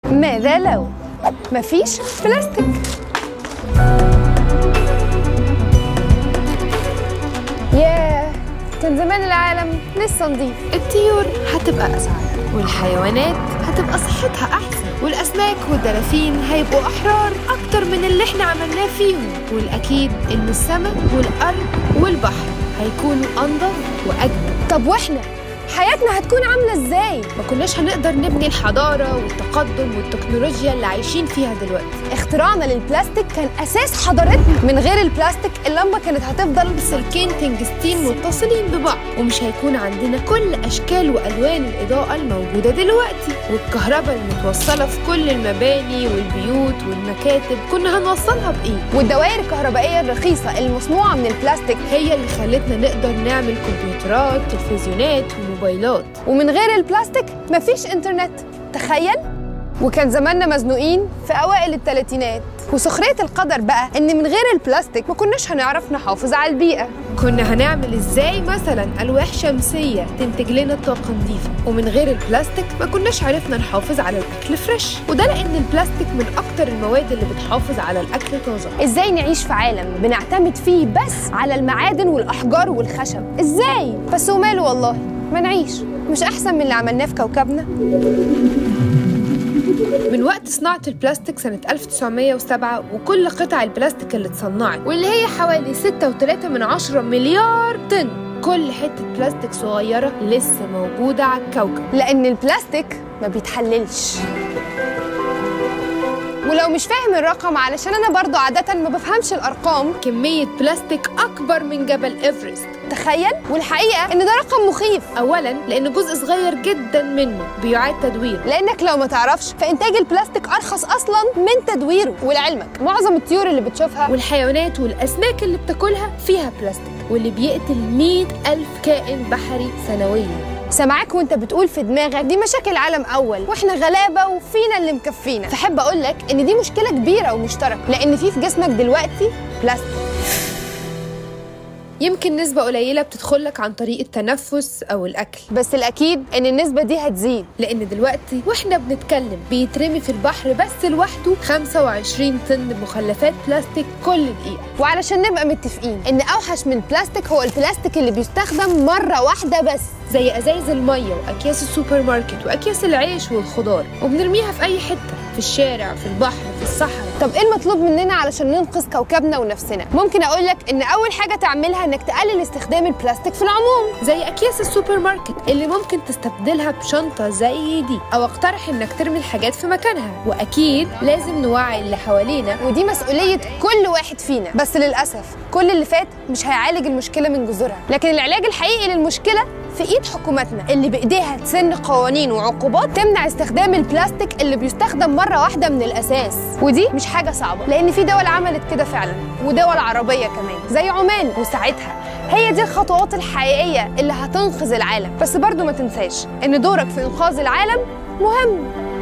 ماذا لو مفيش بلاستيك ياه كان زمان العالم لسه نضيف الطيور هتبقى أسعد والحيوانات هتبقى صحتها أحسن والأسماك والدلافين هيبقوا أحرار أكتر من اللي احنا عملناه فيهم والأكيد إن السماء والأرض والبحر هيكونوا أنظف وأجمل طب واحنا حياتنا هتكون عاملة ازاي؟ ما كناش هنقدر نبني الحضارة والتقدم والتكنولوجيا اللي عايشين فيها دلوقتي اختراعنا للبلاستيك كان أساس حضارتنا من غير البلاستيك اللمبة كانت هتفضل سلكين تنجستين متصلين ببعض ومش هيكون عندنا كل أشكال وألوان الإضاءة الموجودة دلوقتي والكهرباء المتوصلة في كل المباني والبيوت والمكاتب كنا هنوصلها بإيه؟ والدوائر الكهربائية الرخيصة المصنوعة من البلاستيك هي اللي خلتنا نقدر نعمل كمبيوترات تلفزيونات وموبايلات ومن غير البلاستيك مفيش انترنت تخيل وكان زماننا مزنوقين في اوائل الثلاثينات وسخرية القدر بقى ان من غير البلاستيك ما كناش هنعرف نحافظ على البيئة كنا هنعمل ازاي مثلا ألواح شمسية تنتج لنا طاقة نظيفة ومن غير البلاستيك ما كناش عرفنا نحافظ على الأكل فريش وده لأن البلاستيك من أكتر المواد اللي بتحافظ على الأكل طازة ازاي نعيش في عالم بنعتمد فيه بس على المعادن والاحجار والخشب ازاي بس وماله والله ما نعيش مش احسن من اللي عملناه في كوكبنا من وقت صناعة البلاستيك سنة 1907 وكل قطع البلاستيك اللي اتصنعت واللي هي حوالي 6.3 من عشرة مليار طن كل حتة بلاستيك صغيرة لسه موجودة على الكوكب لان البلاستيك ما بيتحللش ولو مش فاهم الرقم علشان انا برضو عادة ما بفهمش الارقام كمية بلاستيك أكبر من جبل إيفرست تخيل والحقيقة ان ده رقم مخيف أولا لأن جزء صغير جدا منه بيعاد تدويره لانك لو ما تعرفش فانتاج البلاستيك ارخص اصلا من تدويره ولعلمك معظم الطيور اللي بتشوفها والحيوانات والأسماك اللي بتاكلها فيها بلاستيك واللي بيقتل 100 ألف كائن بحري سنويا سامعاك وانت بتقول في دماغك دي مشاكل عالم اول واحنا غلابه وفينا اللي مكفينا فحب اقول لك ان دي مشكله كبيره ومشتركه لان في في جسمك دلوقتي بلاستيك يمكن نسبة قليلة بتدخلك عن طريق التنفس أو الأكل بس الاكيد ان النسبه دي هتزيد لأن دلوقتي وإحنا بنتكلم بيترمي في البحر بس لوحده 25 طن مخلفات بلاستيك كل دقيقة وعلشان نبقى متفقين ان اوحش من البلاستيك هو البلاستيك اللي بيستخدم مره واحده بس زي ازايز الميه واكياس السوبر ماركت واكياس العيش والخضار وبنرميها في اي حته في الشارع في البحر في الصحراء طب ايه المطلوب مننا علشان ننقذ كوكبنا ونفسنا ممكن اقول لك ان اول حاجه تعملها انك تقلل استخدام البلاستيك في العموم زي اكياس السوبر ماركت اللي ممكن تستبدلها بشنطه زي دي او اقترح انك ترمي الحاجات في مكانها واكيد لازم نوعي اللي حوالينا ودي مسؤولية كل واحد فينا بس للأسف كل اللي فات مش هيعالج المشكلة من جذورها لكن العلاج الحقيقي للمشكلة في ايد حكوماتنا اللي بايديها تسن قوانين وعقوبات تمنع استخدام البلاستيك اللي بيستخدم مره واحده من الاساس ودي مش حاجه صعبه لان في دول عملت كده فعلا ودول عربيه كمان زي عمان وساعتها هي دي الخطوات الحقيقيه اللي هتنقذ العالم بس برضو ما تنساش ان دورك في انقاذ العالم مهم